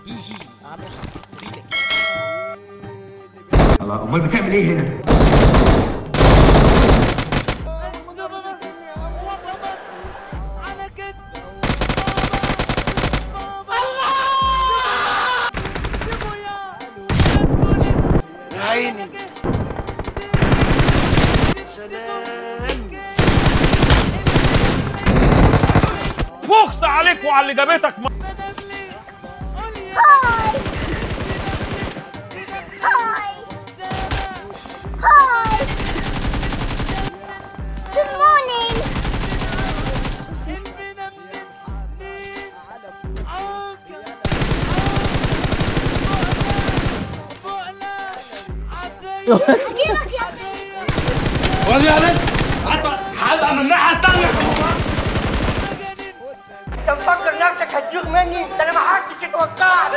الله امال بتعمل ايه هنا على كده عيني سلام فخس عليك وعلى اللي جابتك م- Hi! Hi! Hi! Good morning! هجيبك يا خد يا ولد هبقى من الناحيه الثانيه انت مفكر نفسك هتزوغ مني ده انا ما حدش يتوقعني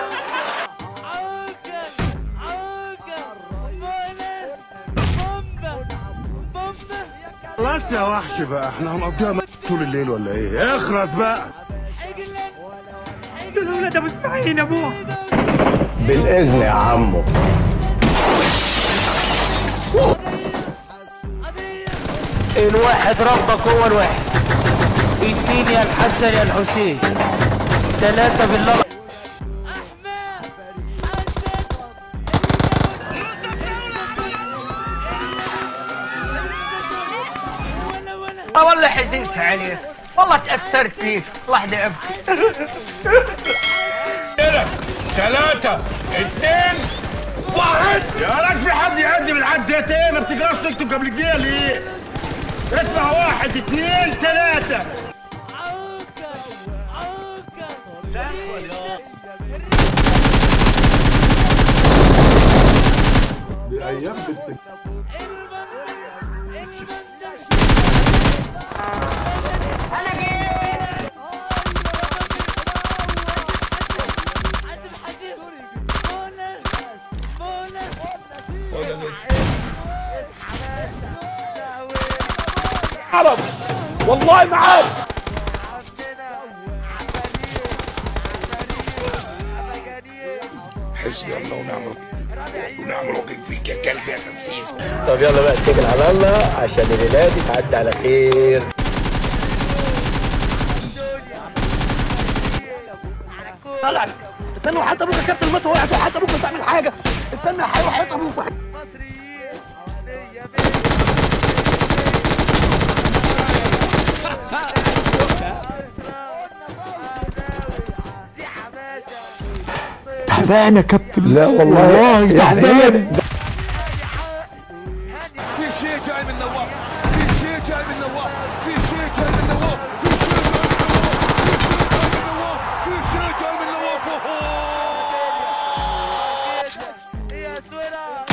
خلاص يا وحش بقى احنا هنقضيها م- طول الليل ولا ايه اخرس بقى بالاذن يا عمو الواحد ربك هو الواحد اتنين يا الحسن يا الحسين تلاتة بالله والله حزنت عليك والله تأثرت فيك الله يعفك ثلاثة اثنين واحد يا راجل في حد يعدي من عدتين ما بتقراش تكتب قبل كده ليه اسمع واحد اثنين ثلاثة عرب والله ما عارف حسبي الله ونعم الوكيل ونعم الوكيل فيك يا كلب يا خسيس طب يلا بقى اتكل على الله عشان الليله دي تعدي على خير طلع استنوا حتى ابوك يا كابتن الموت وقعت وحتى ابوك مش هتعمل حاجه استنى يا حيوان حياة ابوك تعبان يا كابتن لا والله تعبان في شيء جاي من نواف في شيء جاي من نواف في شيء جاي من نواف في شيء جاي من نواف في شيء جاي من نواف يا سورة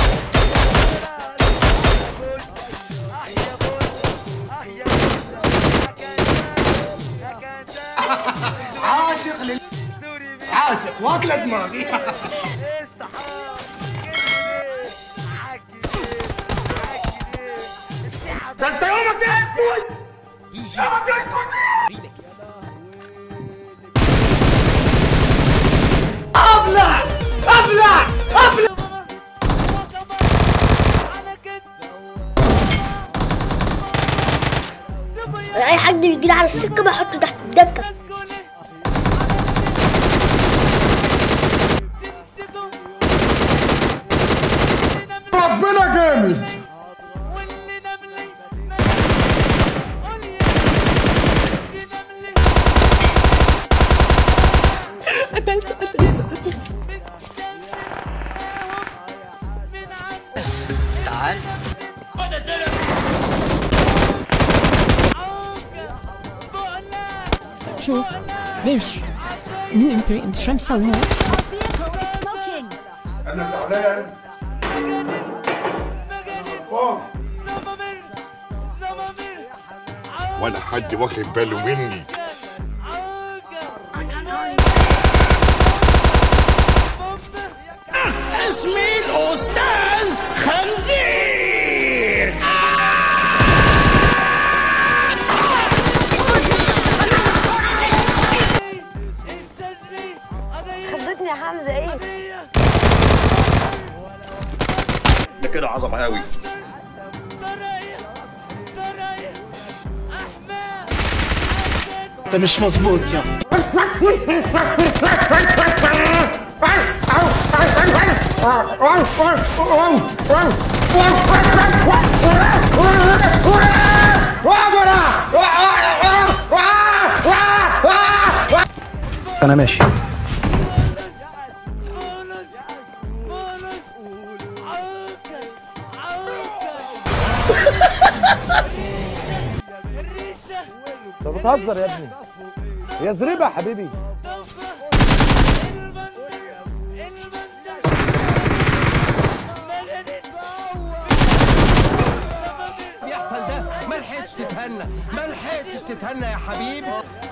عاشق لل عاشق واكله دماغي ده انت يومك ده اسود يومك ده اسود ابلع ابلع ابلع اي حد بيجي على السكه بحطه تحت الدكه ربنا جامد واللي نملي قول يا نملي شو ليش مين انت انت شو مسوي انا زعلان ولا حد واخد باله مني اسمي الأستاذ خنزير خضتني ناقصني يا حمزه ايه ده كده عظمه قوي درية درية احمد انت مش مظبوط يا انا ماشي بولس بولس عوكس عوكس الريشة انت بتهزر يا ابني يا زريبه يا حبيبي بيحصل ده ما لحقتش تتهنى ما لحقتش تتهنى يا حبيبي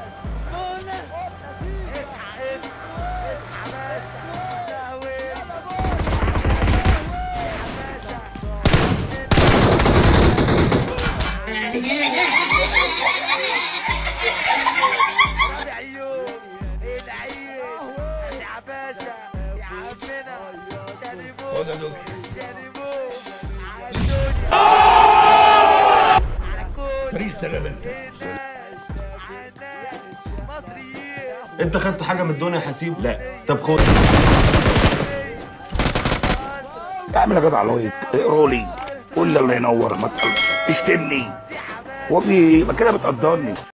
انت خدت حاجه من الدنيا يا حسيب لا طب خد اعمل يا جدع لايك اقرا لي قول لي الله ينور ما تشتمني وفي ما كده بتقدرني